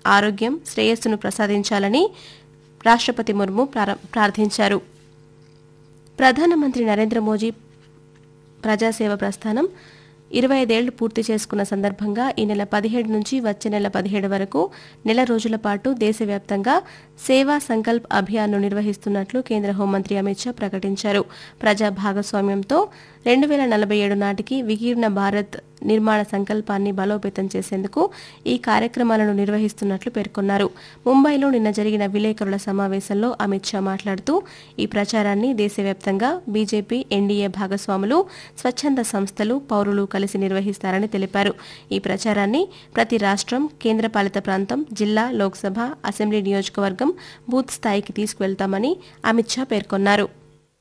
ఆరోగ్యం శ్రేయస్సును ప్రసాదించాలని రాష్ట్రపతి ముర్ము ప్రార- ప్రార్థించారు ప్రధానమంత్రి నరేంద్ర మోదీ ప్రజాసేవ ప్రస్థానం ఇరవై ఐదేళ్లు పూర్తి చేసుకున్న సందర్భంగా ఈ నెల పదిహేడు నుంచి వచ్చే నెల పదిహేడు వరకు నెల రోజుల పాటు దేశవ్యాప్తంగా సేవా సంకల్ప్ అభియాన్ను నిర్వహిస్తున్నట్లు కేంద్ర హోంమంత్రి అమిత్ షా ప్రకటించారు ప్రజా భాగస్వామ్యంతో రెండు వేల నలభై ఏడు నాటికి వికీర్ణ భారత్ నిర్మాణ సంకల్పాన్ని బలోపేతం చేసేందుకు ఈ కార్యక్రమాలను నిర్వహిస్తున్నట్లు పేర్కొన్నారు ముంబైలో నిన్న జరిగిన విలేకరుల సమావేశంలో అమిత్ షా మాట్లాడుతూ ఈ ప్రచారాన్ని దేశవ్యాప్తంగా బీజేపీ ఎన్డీఏ భాగస్వాములు స్వచ్ఛంద సంస్థలు పౌరులు కలిసి నిర్వహిస్తారని తెలిపారు ఈ ప్రచారాన్ని ప్రతి రాష్ట్రం కేంద్రపాలిత ప్రాంతం జిల్లా లోక్సభ అసెంబ్లీ నియోజకవర్గం బూత్ స్థాయికి తీసుకువెళ్తామని అమిత్ షా పేర్కొన్నారు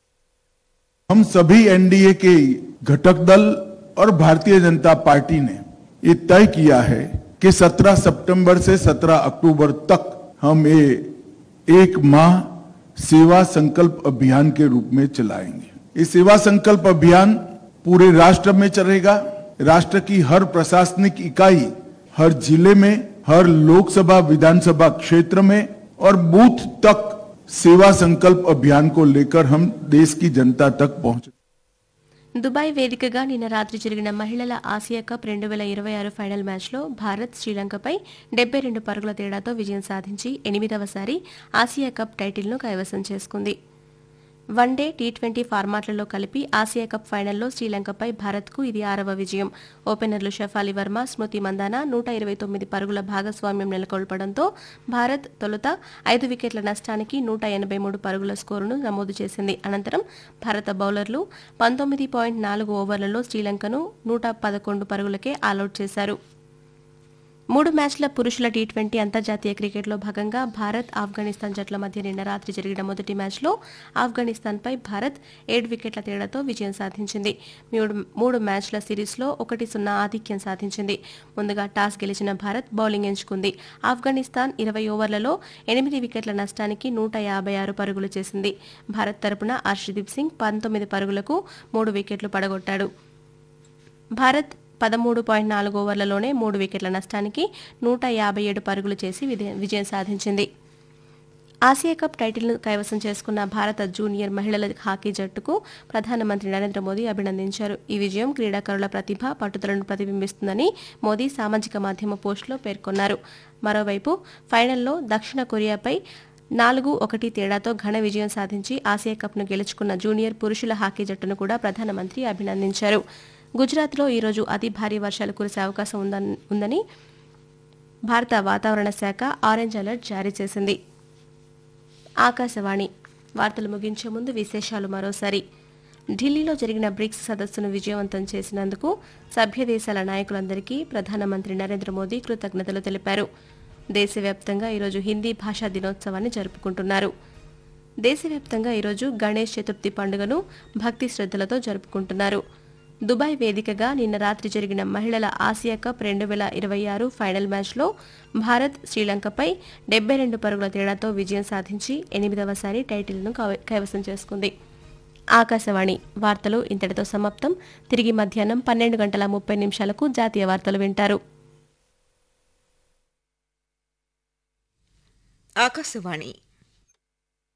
हम सभी एनडीए के घटक दल और भारतीय जनता पार्टी ने ये तय किया है कि 17 सितंबर से 17 अक्टूबर तक हम ये एक माह सेवा संकल्प अभियान के रूप में चलाएंगे ये सेवा संकल्प अभियान पूरे राष्ट्र में चलेगा राष्ट्र की हर प्रशासनिक इकाई हर जिले में हर लोकसभा विधानसभा क्षेत्र में और बूथ तक सेवा संकल्प अभियान को लेकर हम देश की जनता तक पहुंच దుబాయ్ వేదికగా నిన్న రాత్రి జరిగిన మహిళల ఆసియా కప్ రెండు వేల ఇరవై ఆరు ఫైనల్ మ్యాచ్లో భారత్ శ్రీలంకపై డెబ్బై రెండు పరుగుల తేడాతో విజయం సాధించి ఎనిమిదవసారి ఆసియా కప్ టైటిల్ను కైవసం చేసుకుంది వన్డే టీ ట్వంటీ ఫార్మాట్లలో కలిపి ఆసియా కప్ ఫైనల్లో శ్రీలంకపై భారత్కు ఇది ఆరవ విజయం ఓపెనర్లు షఫాలి వర్మ స్మృతి మందాన నూట ఇరవై తొమ్మిది పరుగుల భాగస్వామ్యం నెలకొల్పడంతో భారత్ తొలుత ఐదు వికెట్ల నష్టానికి నూట ఎనభై మూడు పరుగుల స్కోరును నమోదు చేసింది అనంతరం భారత బౌలర్లు పంతొమ్మిది పాయింట్ నాలుగు ఓవర్లలో శ్రీలంకను నూట పదకొండు పరుగులకే ఆలౌట్ చేశారు మూడు మ్యాచ్ల పురుషుల టీ ట్వంటీ అంతర్జాతీయ క్రికెట్లో భాగంగా భారత్ ఆఫ్ఘనిస్తాన్ జట్ల మధ్య నిన్న రాత్రి జరిగిన మొదటి మ్యాచ్లో ఆఫ్ఘనిస్తాన్పై భారత్ ఏడు వికెట్ల తేడాతో విజయం సాధించింది మూడు మూడు మ్యాచ్ల సిరీస్లో ఒకటి సున్నా ఆధిక్యం సాధించింది ముందుగా టాస్ గెలిచిన భారత్ బౌలింగ్ ఎంచుకుంది ఆఫ్ఘనిస్తాన్ ఇరవై ఓవర్లలో ఎనిమిది వికెట్ల నష్టానికి నూట యాభై ఆరు పరుగులు చేసింది భారత్ తరపున హర్షదీప్ సింగ్ పంతొమ్మిది పరుగులకు మూడు వికెట్లు పడగొట్టాడు భారత్ పదమూడు పాయింట్ నాలుగు ఓవర్లలోనే మూడు వికెట్ల నష్టానికి నూట యాభై ఏడు పరుగులు చేసి విదే- విజయం సాధించింది ఆసియా కప్ టైటిల్ను కైవసం చేసుకున్న భారత జూనియర్ మహిళల హాకీ జట్టుకు ప్రధానమంత్రి నరేంద్ర మోదీ అభినందించారు ఈ విజయం క్రీడాకారుల ప్రతిభ పట్టుదలను ప్రతిబింబిస్తుందని మోదీ సామాజిక మాధ్యమ పోస్టులో పేర్కొన్నారు మరోవైపు ఫైనల్లో దక్షిణ కొరియాపై నాలుగు ఒకటి తేడాతో ఘన విజయం సాధించి ఆసియా కప్ను గెలుచుకున్న జూనియర్ పురుషుల హాకీ జట్టును కూడా ప్రధానమంత్రి అభినందించారు గుజరాత్లో ఈరోజు అతి భారీ వర్షాలు కురిసే అవకాశం ఉందన్- ఉందని భారత వాతావరణ శాఖ ఆరెంజ్ అలర్ట్ జారీ చేసింది ఆకాశవాణి వార్తలు ముగించే ముందు విశేషాలు మరోసారి ఢిల్లీలో జరిగిన బ్రిక్స్ సదస్సును విజయవంతం చేసినందుకు సభ్య దేశాల నాయకులందరికీ ప్రధానమంత్రి నరేంద్ర మోదీ కృతజ్ఞతలు తెలిపారు దేశవ్యాప్తంగా ఈరోజు హిందీ భాషా దినోత్సవాన్ని జరుపుకుంటున్నారు దేశవ్యాప్తంగా ఈరోజు గణేష్ చతుర్థి పండుగను భక్తి శ్రద్ధలతో జరుపుకుంటున్నారు దుబాయ్ వేదికగా నిన్న రాత్రి జరిగిన మహిళల ఆసియా కప్ రెండు వేల ఇరవై ఆరు ఫైనల్ మ్యాచ్లో భారత్ శ్రీలంకపై డెబ్బై రెండు పరుగుల తేడాతో విజయం సాధించి ఎనిమిదవసారి టైటిల్ను కవ- కైవసం చేసుకుంది ఆకాశవాణి వార్తలు ఇంతటితో సమాప్తం తిరిగి మధ్యాహ్నం పన్నెండు గంటల ముప్పై నిమిషాలకు జాతీయ వార్తలు వింటారు ఆకాశవాణి